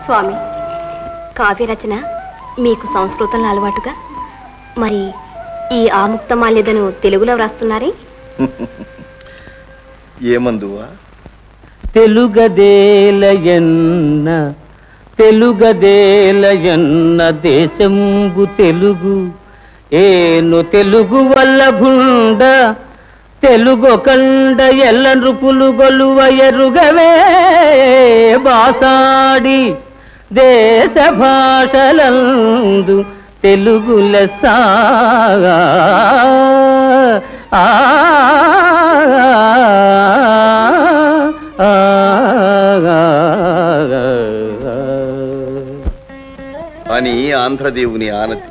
స్వామి కావ్య రచన మీకు సంస్కృతంలో అలవాటుగా మరి ఈ ఆముక్తమాల్యదను తెలుగులో వ్రాస్తున్నారే ఏమందువా తెలుగదేలయన్న తెలుగదేలయన్న దేశంబు తెలుగు ఏను తెలుగు వల్ల భుండ తెలుగు కండ ఎల్ల నృపులు గొలువ ఎరుగవే బాసాడి దేశ భాషలందు తెలుగు లెస్స ఆ, ఆ, అని ఆంధ్రదేవుని ఆనతి